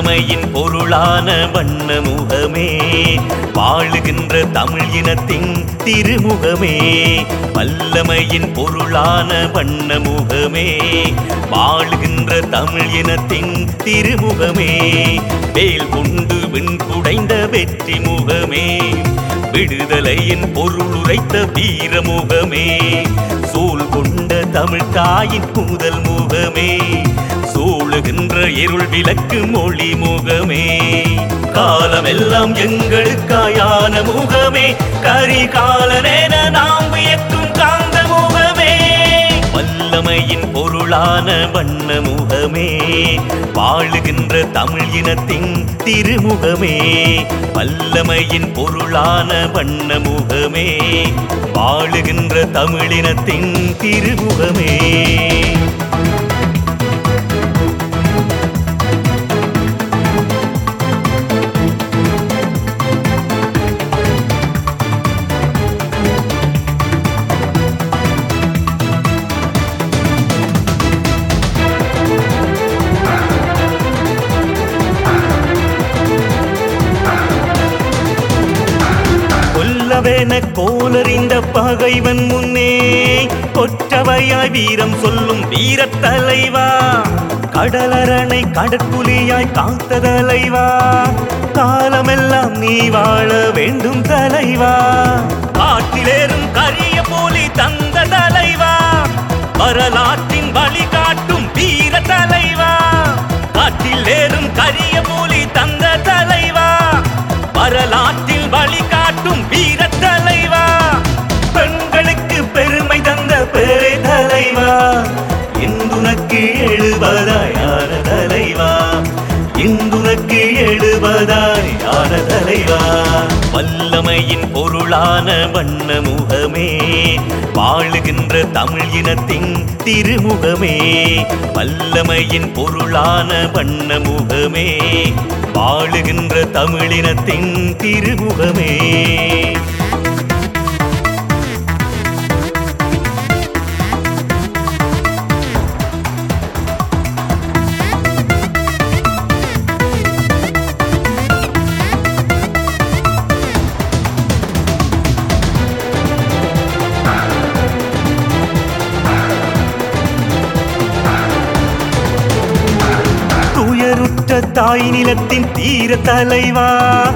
வல்லமையின் பொருளான வண்ண முகமே வாழுகின்ற தமிழ் இனத்தின் திருமுகமே வல்லமையின் பொருளான வண்ண முகமே வாழுகின்ற தமிழ் இனத்தின் திருமுகமே வேல் கொண்டு விண் குடைந்த வெற்றி முகமே விடுதலையின் பொருள் உரைத்த வீரமுகமே சூழ் கொண்ட தமிழ் தாயின் முதல் முகமே சூழுகின்ற இருள் விளக்கு மொழி முகமே காலமெல்லாம் எங்களுக்காயான முகமே கரிகாலனென நாம் வியக்கும் காந்த முகமே வல்லமையின் பொருளான வண்ண முகமே வாழுகின்ற தமிழ் இனத்தின் திருமுகமே வல்லமையின் பொருளான வண்ண முகமே வாழுகின்ற தமிழினத்தின் திருமுகமே கொல்லவேன கோலறிந்த பகைவன் முன்னே கொற்றவையாய் வீரம் சொல்லும் வீரத் தலைவா கடலரணை கடற்குலியாய் காத்த தலைவா காலமெல்லாம் நீ வாழ வேண்டும் தலைவா காட்டிலேறும் கரிய போலி தந்த தலைவா வரலாற்றின் வழிகாட்டும் வீர தலைவா காட்டில் ஏறும் கரிய போலி தந்த தலைவா வரலாற்றில் வழிகாட்டும் வீர தலைவா பெண்களுக்கு பெருமை தந்த பெரு தலைவா இந்துனக்கு எழுபதாயான தலைவா இந்துனக்கு எழுபதாயான தலைவா வல்லமையின் பொருளான வண்ண முகமே வாழுகின்ற தமிழ் இனத்தின் திருமுகமே வல்லமையின் பொருளான வண்ண முகமே வாழுகின்ற தமிழினத்தின் திருமுகமே துயருற்ற தாய் நிலத்தின் தீர தலைவா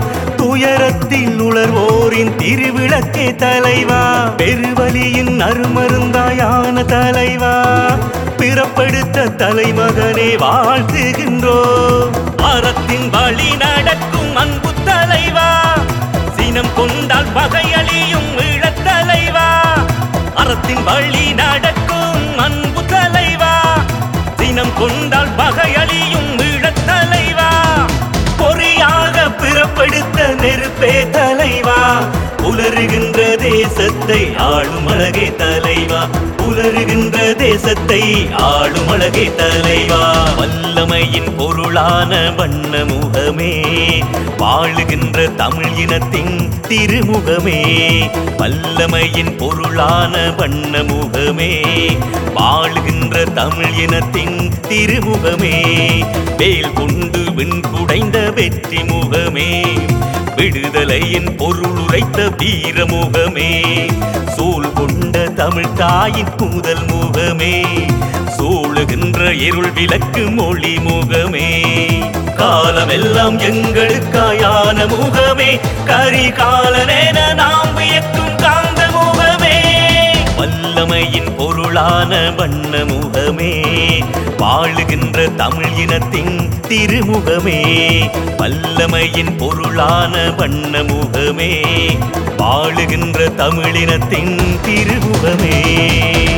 துயரத்தில் உணர்வோரின் திருவிளக்கே தலைவா பெருவலியின் அருமருந்தாயான தலைவா பிறப்படுத்த தலைமகனே வாழ்த்துகின்றோ அறத்தின் வழி நடக்கும் அன்பு தலைவா சினம் கொண்டால் பகையழியும் ஈழத் தலைவா அறத்தின் வழி நடக்கும் அன்பு தலைவா தினம் கொண்டால் பகையழியும் ஈழத் தலைவா பொறியாக பிறப்படுத்த நெருப்பே தலைவா உலருகின்ற தேசத்தை ஆளும் அழகே தலைவா உலருகின்ற தேசத்தை ஆளும் அழகே தலைவா வல்லமையின் பொருளான வண்ண முகமே வாழுகின்ற தமிழ் இனத்தின் திருமுகமே வல்லமையின் பொருளான வண்ண முகமே வாழுகின்ற தமிழ் இனத்தின் திருமுகமே வேல் கொண்டு விண் குடைந்த வெற்றி முகமே விடுதலையின் பொருள் உரைத்த வீரமுகமே சூழ் கொண்ட தமிழ் தாயின் முதல் முகமே சூழுகின்ற இருள் விளக்கு மொழி முகமே காலமெல்லாம் எங்களுக்காயான முகமே கரிகாலனென நாம் வியக்கும் காந்த முகமே வல்லமையின் பொருளான வண்ண முகமே வாழுகின்ற தமிழ் இனத்தின் திருமுகமே வல்லமையின் பொருளான வண்ண முகமே வாழுகின்ற தமிழினத்தின் திருமுகமே